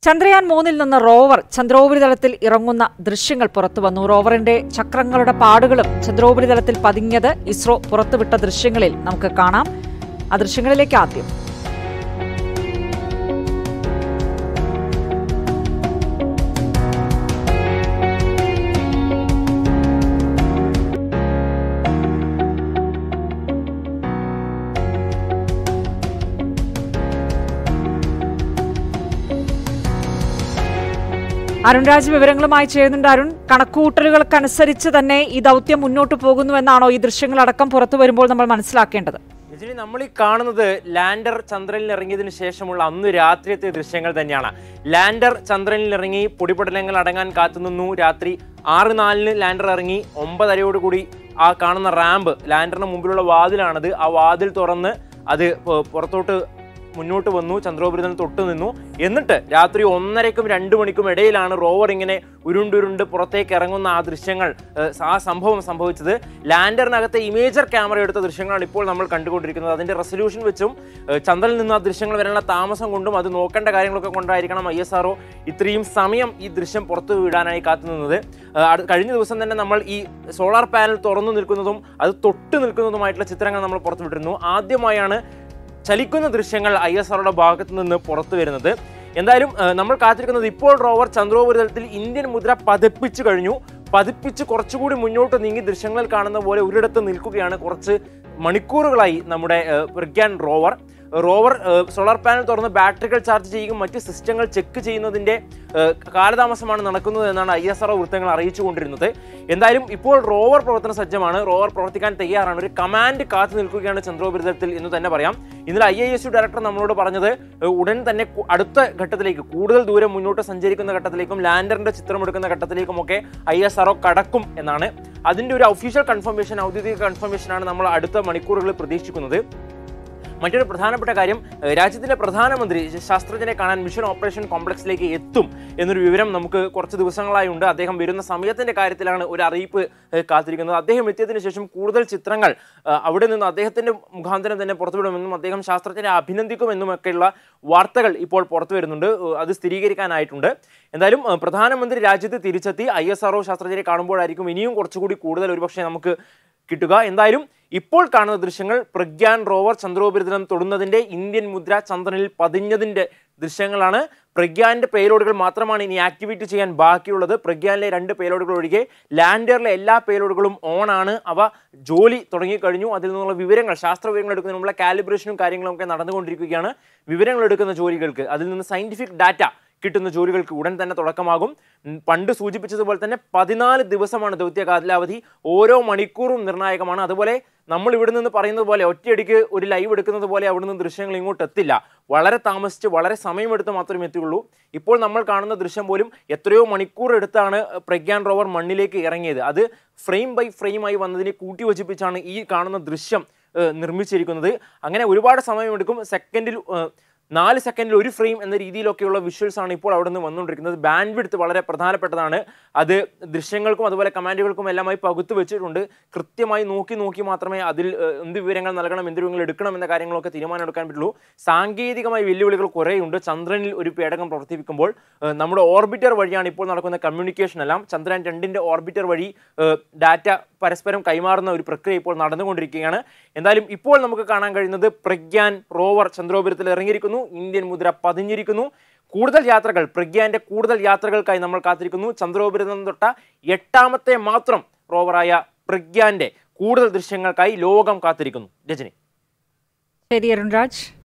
ചന്ദ്രയാൻ മൂന്നിൽ നിന്ന് റോവർ ചന്ദ്രോപരിതലത്തിൽ ഇറങ്ങുന്ന ദൃശ്യങ്ങൾ പുറത്തുവന്നു റോവറിന്റെ ചക്രങ്ങളുടെ പാടുകളും ചന്ദ്രോപരിതലത്തിൽ പതിഞ്ഞത് ഇസ്രോ പുറത്തുവിട്ട ദൃശ്യങ്ങളിൽ നമുക്ക് കാണാം ആ ദൃശ്യങ്ങളിലേക്ക് ആദ്യം അരുൺ രാജ് വിവരങ്ങളുമായി ചേരുന്നുണ്ട് അരുൺ കണക്കുകൂട്ടലുകൾക്കനുസരിച്ച് തന്നെ ഈ ദൗത്യം മുന്നോട്ട് പോകുന്നുവെന്നാണോ ഈ ദൃശ്യങ്ങളടക്കം പുറത്തു വരുമ്പോൾ നമ്മൾ മനസ്സിലാക്കേണ്ടത് രജനി നമ്മൾ ഈ കാണുന്നത് ലാൻഡർ ചന്ദ്രനിൽ ഇറങ്ങിയതിനു ശേഷമുള്ള അന്ന് രാത്രിയത്തെ ദൃശ്യങ്ങൾ തന്നെയാണ് ലാൻഡർ ചന്ദ്രനിൽ ഇറങ്ങി പൊടിപടലങ്ങൾ അടങ്ങാൻ കാത്തുനിന്നു രാത്രി ആറ് നാലിന് ലാൻഡർ ഇറങ്ങി ഒമ്പതരയോടുകൂടി ആ കാണുന്ന റാമ്പ് ലാൻഡറിന് മുമ്പിലുള്ള വാതിലാണത് ആ വാതിൽ തുറന്ന് അത് പു- പുറത്തോട്ട് മുന്നോട്ട് വന്നു ചന്ദ്രോപരിതലം തൊട്ട് നിന്നു എന്നിട്ട് രാത്രി ഒന്നരയ്ക്കും രണ്ട് മണിക്കും ഇടയിലാണ് റോവർ ഇങ്ങനെ ഉരുണ്ടുരുണ്ട് പുറത്തേക്ക് ഇറങ്ങുന്ന ആ ദൃശ്യങ്ങൾ ഏഹ്, ആ സംഭവം സംഭവിച്ചത് ലാൻഡറിനകത്തെ ഇമേജർ ക്യാമറ എടുത്ത ദൃശ്യങ്ങളാണ് ഇപ്പോൾ നമ്മൾ കണ്ടുകൊണ്ടിരിക്കുന്നത് അതിന്റെ റെസൊല്യൂഷൻ വെച്ചും ഏഹ്, ചന്ദ്രനിൽ നിന്ന് ആ ദൃശ്യങ്ങൾ വരാനുള്ള താമസം കൊണ്ടും അത് നോക്കേണ്ട കാര്യങ്ങളൊക്കെ കൊണ്ടായിരിക്കണം ഐ എസ് ആർഒ ഇത്രയും സമയം ഈ ദൃശ്യം പുറത്തു വിടാനായി കാത്തുനിന്നത് ഏഹ്, അടു- കഴിഞ്ഞ ദിവസം തന്നെ നമ്മൾ ഈ സോളാർ പാനൽ തുറന്നു നിൽക്കുന്നതും അത് തൊട്ട് നിൽക്കുന്നതുമായിട്ടുള്ള ചിത്രങ്ങൾ നമ്മൾ പുറത്തുവിട്ടിരുന്നു ആദ്യമായാണ് ചലിക്കുന്ന ദൃശ്യങ്ങൾ ഐ എസ് ആറുടെ ഭാഗത്ത് നിന്ന് പുറത്തു വരുന്നത് എന്തായാലും ഏഹ്, നമ്മൾ കാത്തിരിക്കുന്നത് ഇപ്പോൾ റോവർ ചന്ദ്രോപരിതലത്തിൽ ഇന്ത്യൻ മുദ്ര പതിപ്പിച്ചു കഴിഞ്ഞു പതിപ്പിച്ച് കുറച്ചുകൂടി മുന്നോട്ട് നീങ്ങി ദൃശ്യങ്ങളിൽ കാണുന്ന പോലെ ഒരിടത്ത് നിൽക്കുകയാണ് കുറച്ച് മണിക്കൂറുകളായി നമ്മുടെ ഏഹ്, പ്രഗ്യാൻ റോവർ റോവർ ഏഹ്, സോളാർ പാനൽ തുറന്ന് ബാറ്ററികൾ ചാർജ് ചെയ്യുകയും മറ്റ് സിസ്റ്റങ്ങൾ ചെക്ക് ചെയ്യുന്നതിന്റെ ഏഹ്, കാലതാമസമാണ് നടക്കുന്നത് എന്നാണ് ഐ എസ് ആർ വൃത്തങ്ങൾ അറിയിച്ചുകൊണ്ടിരുന്നത് എന്തായാലും ഇപ്പോൾ റോവർ പ്രവർത്തന സജ്ജമാണ് റോവർ പ്രവർത്തിക്കാൻ തയ്യാറാണ് ഒരു കമാൻഡ് കാത്തു നിൽക്കുകയാണ് ചന്ദ്രോപരിതലത്തിൽ എന്ന് തന്നെ പറയാം ഇന്നലെ I I S U director നമ്മളോട് പറഞ്ഞത് ഏഹ്, ഉടൻ തന്നെ കു- അടുത്ത ഘട്ടത്തിലേക്ക് കൂടുതൽ ദൂരം മുന്നോട്ട് സഞ്ചരിക്കുന്ന ഘട്ടത്തിലേക്കും ലാൻഡറിന്റെ ചിത്രമെടുക്കുന്ന ഘട്ടത്തിലേക്കുമൊക്കെ ഐ എസ് ആർ കടക്കും എന്നാണ് അതിന്റെ ഒരു ഒഫീഷ്യൽ കൺഫർമേഷൻ ഔദ്യോഗിക കൺഫർമേഷനാണ് നമ്മൾ അടുത്ത മണിക്കൂറുകളിൽ പ്രതീക്ഷിക്കുന്നത് മറ്റൊരു പ്രധാനപ്പെട്ട കാര്യം ഏഹ് രാജ്യത്തിന്റെ പ്രധാനമന്ത്രി ശാസ്ത്രജ്ഞനെ കാണാൻ മിഷൻ ഓപ്പറേഷൻ കോംപ്ലക്സിലേക്ക് എത്തും എന്നൊരു വിവരം നമുക്ക് കുറച്ച് ദിവസങ്ങളായി ഉണ്ട് അദ്ദേഹം വരുന്ന സമയത്തിന്റെ കാര്യത്തിലാണ് ഒരു അറിയിപ്പ് ഏഹ് കാത്തിരിക്കുന്നത് അദ്ദേഹം എത്തിയതിനു ശേഷം കൂടുതൽ ചിത്രങ്ങൾ ഏഹ് അവിടെ നിന്ന് അദ്ദേഹത്തിന്റെ മുഖാന്തരം തന്നെ പുറത്തുവിടുമെന്നും അദ്ദേഹം ശാസ്ത്രജ്ഞനെ അഭിനന്ദിക്കുമെന്നുമൊക്കെയുള്ള വാർത്തകൾ ഇപ്പോൾ പുറത്തു വരുന്നുണ്ട് ഏഹ് അത് സ്ഥിരീകരിക്കാനായിട്ടുണ്ട് എന്തായാലും ഏഹ് പ്രധാനമന്ത്രി രാജ്യത്ത് തിരിച്ചെത്തി ഐ എസ് ആർഒ ശാസ്ത്രജ്ഞരെ കാണുമ്പോഴായിരിക്കും ഇനിയും കുറച്ചുകൂടി കൂടുതൽ ഒരുപക്ഷെ നമുക്ക് കിട്ടുക എന്തായാലും ഇപ്പോൾ കാണുന്ന ദൃശ്യങ്ങൾ പ്രഗ്യാൻ റോവർ ചന്ദ്രോപരിതലം തൊടുന്നതിന്റെ ഇന്ത്യൻ മുദ്ര ചന്ദ്രനിൽ പതിഞ്ഞതിന്റെ ദൃശ്യങ്ങളാണ് പ്രഗ്യാന്റെ പേലോഡുകൾ മാത്രമാണ് ഇനി ആക്ടിവേറ്റ് ചെയ്യാൻ ബാക്കിയുള്ളത് പ്രഗ്യാനിലെ രണ്ട് പേലോഡുകൾ ഒഴികെ ലാൻഡറിലെ എല്ലാ പേലോഡുകളും ഓൺ ആണ് അവ ജോലി തുടങ്ങിക്കഴിഞ്ഞു അതിൽ നിന്നുള്ള വിവരങ്ങൾ ശാസ്ത്ര വിവരങ്ങൾ എടുക്കുന്നതിനുള്ള കാലിബ്രേഷനും കാര്യങ്ങളും ഒക്കെ നടന്നുകൊണ്ടിരിക്കുകയാണ് വിവരങ്ങൾ എടുക്കുന്ന ജോലികൾക്ക് അതിൽ നിന്ന് സയന്റിഫിക് ഡാറ്റ കിട്ടുന്ന ജോലികൾക്ക് ഉടൻ തന്നെ തുടക്കമാകും ഉം, പണ്ട് സൂചിപ്പിച്ചതുപോലെ തന്നെ പതിനാല് ദിവസമാണ് ദൗത്യ കാലാവധി ഓരോ മണിക്കൂറും നിർണായകമാണ് അതുപോലെ നമ്മൾ ഇവിടെ നിന്ന് പറയുന്നത് പോലെ ഒറ്റയടിക്ക് ഒരു ലൈവ് എടുക്കുന്നത് പോലെ അവിടെ നിന്ന് ദൃശ്യങ്ങൾ ഇങ്ങോട്ട് എത്തില്ല വളരെ താമസിച്ച് വളരെ സമയമെടുത്ത് മാത്രമേ എത്തുകയുള്ളൂ ഇപ്പോൾ നമ്മൾ കാണുന്ന ദൃശ്യം പോലും എത്രയോ മണിക്കൂർ എടുത്താണ് പ്രഗ്യാൻ റോവർ മണ്ണിലേക്ക് ഇറങ്ങിയത് അത് ഫ്രെയിം ബൈ ഫ്രെയിമായി വന്നതിനെ കൂട്ടിയോജിപ്പിച്ചാണ് ഈ കാണുന്ന ദൃശ്യം ഏഹ്, നിർമ്മിച്ചിരിക്കുന്നത് അങ്ങനെ ഒരുപാട് സമയമെടുക്കും സെക്കൻഡിൽ ഏഹ്, നാല് സെക്കൻഡിൽ ഒരു ഫ്രെയിം എന്ന രീതിയിലൊക്കെയുള്ള വിഷ്വൽസ് ആണ് ഇപ്പോൾ അവിടെ നിന്ന് വന്നുകൊണ്ടിരിക്കുന്നത് ബാൻഡ് വിഡ്ത്ത് വളരെ പ്രധാനപ്പെട്ടതാണ് അത് ദൃശ്യങ്ങൾക്കും അതുപോലെ കമാൻഡുകൾക്കും എല്ലാമായി പകുത്തു വെച്ചിട്ടുണ്ട് കൃത്യമായി നോക്കി നോക്കി മാത്രമേ അതിൽ ഏഹ്, എന്ത് വിവരങ്ങൾ നൽകണം എന്ത് വിവരങ്ങൾ എടുക്കണം എന്ന കാര്യങ്ങളൊക്കെ തീരുമാനം എടുക്കാൻ പറ്റുള്ളൂ സാങ്കേതികമായ വെല്ലുവിളികൾ കുറേയുണ്ട് ചന്ദ്രനിൽ ഒരു പേടകം പ്രവർത്തിപ്പിക്കുമ്പോൾ ഏഹ്, നമ്മുടെ ഓർബിറ്റർ വഴിയാണ് ഇപ്പോൾ നടക്കുന്ന കമ്മ്യൂണിക്കേഷൻ എല്ലാം ചന്ദ്രൻ രണ്ടിന്റെ ഓർബിറ്റർ വഴി ഡാറ്റ പരസ്പരം കൈമാറുന്ന ഒരു പ്രക്രിയ ഇപ്പോൾ നടന്നുകൊണ്ടിരിക്കുകയാണ് എന്തായാലും ഇപ്പോൾ നമുക്ക് കാണാൻ കഴിയുന്നത് പ്രഗ്യാൻ റോവർ ചന്ദ്രോപരിതത്തിൽ ഇറങ്ങിയിരിക്കുന്നു ഇന്ത്യൻ മുദ്ര പതിഞ്ഞിരിക്കുന്നു കൂടുതൽ യാത്രകൾ പ്രഗ്യാന്റെ കൂടുതൽ യാത്രകൾക്കായി നമ്മൾ കാത്തിരിക്കുന്നു ചന്ദ്രോപരിതലം തൊട്ട എട്ടാമത്തെ മാത്രം റോവറായ പ്രഗ്യാന്റെ കൂടുതൽ ദൃശ്യങ്ങൾക്കായി ലോകം കാത്തിരിക്കുന്നു രജനി ശരി അരുൺ രാജ്